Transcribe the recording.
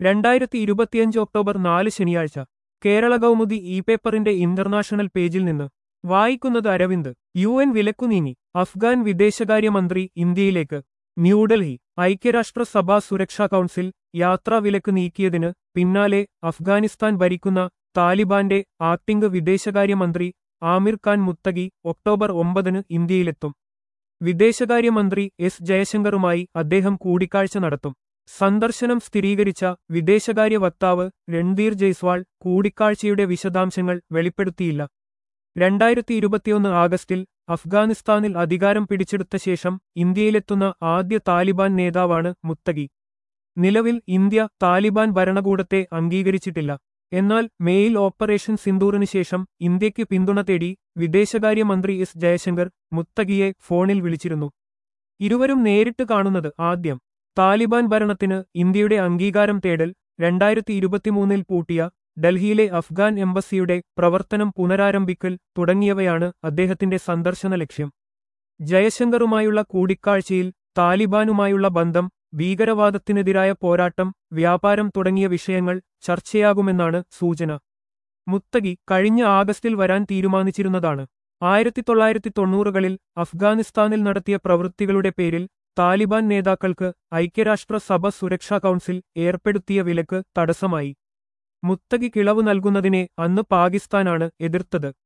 രണ്ടായിരത്തി ഇരുപത്തിയഞ്ച് ഒക്ടോബർ നാല് ശനിയാഴ്ച കേരള കൗമുദി ഇ പേപ്പറിന്റെ ഇന്റർനാഷണൽ പേജിൽ നിന്ന് വായിക്കുന്നത് അരവിന്ദ് യു എൻ വിലക്കു നീങ്ങി അഫ്ഗാൻ വിദേശകാര്യമന്ത്രി ഇന്ത്യയിലേക്ക് ന്യൂഡൽഹി ഐക്യരാഷ്ട്രസഭാ സുരക്ഷാ കൗൺസിൽ യാത്രാ വിലക്ക് നീക്കിയതിന് പിന്നാലെ അഫ്ഗാനിസ്ഥാൻ ഭരിക്കുന്ന താലിബാന്റെ ആക്ടിംഗ് വിദേശകാര്യമന്ത്രി ആമിർ ഖാൻ മുത്തഗി ഒക്ടോബർ ഒമ്പതിന് ഇന്ത്യയിലെത്തും വിദേശകാര്യമന്ത്രി എസ് ജയശങ്കറുമായി അദ്ദേഹം കൂടിക്കാഴ്ച നടത്തും സന്ദർശനം സ്ഥിരീകരിച്ച വിദേശകാര്യ വക്താവ് രൺധീർ ജയ്സ്വാൾ കൂടിക്കാഴ്ചയുടെ വിശദാംശങ്ങൾ വെളിപ്പെടുത്തിയില്ല രണ്ടായിരത്തി ഇരുപത്തിയൊന്ന് ആഗസ്റ്റിൽ അഫ്ഗാനിസ്ഥാനിൽ അധികാരം പിടിച്ചെടുത്ത ശേഷം ഇന്ത്യയിലെത്തുന്ന ആദ്യ താലിബാൻ നേതാവാണ് മുത്തഗി നിലവിൽ ഇന്ത്യ താലിബാൻ ഭരണകൂടത്തെ അംഗീകരിച്ചിട്ടില്ല എന്നാൽ മെയിൽ ഓപ്പറേഷൻ സിന്ദൂറിന് ശേഷം ഇന്ത്യയ്ക്ക് പിന്തുണ തേടി വിദേശകാര്യമന്ത്രി എസ് ജയശങ്കർ മുത്തഗിയെ ഫോണിൽ വിളിച്ചിരുന്നു ഇരുവരും നേരിട്ട് കാണുന്നത് ആദ്യം താലിബാൻ ഭരണത്തിന് ഇന്ത്യയുടെ അംഗീകാരം തേടൽ രണ്ടായിരത്തി ഇരുപത്തിമൂന്നിൽ പൂട്ടിയ ഡൽഹിയിലെ അഫ്ഗാൻ എംബസിയുടെ പ്രവർത്തനം പുനരാരംഭിക്കൽ തുടങ്ങിയവയാണ് അദ്ദേഹത്തിന്റെ സന്ദർശന ലക്ഷ്യം ജയശങ്കറുമായുള്ള കൂടിക്കാഴ്ചയിൽ താലിബാനുമായുള്ള ബന്ധം ഭീകരവാദത്തിനെതിരായ പോരാട്ടം വ്യാപാരം തുടങ്ങിയ വിഷയങ്ങൾ ചർച്ചയാകുമെന്നാണ് സൂചന മുത്തഗി കഴിഞ്ഞ ആഗസ്റ്റിൽ വരാൻ തീരുമാനിച്ചിരുന്നതാണ് ആയിരത്തി തൊള്ളായിരത്തി തൊണ്ണൂറുകളിൽ അഫ്ഗാനിസ്ഥാനിൽ നടത്തിയ പ്രവൃത്തികളുടെ പേരിൽ താലിബാൻ നേതാക്കൾക്ക് ഐക്യരാഷ്ട്രസഭ സുരക്ഷാ കൗൺസിൽ ഏർപ്പെടുത്തിയ വിലക്ക് തടസ്സമായി മുത്തഗി കിളവ് നൽകുന്നതിനെ അന്ന് പാകിസ്ഥാനാണ് എതിർത്തത്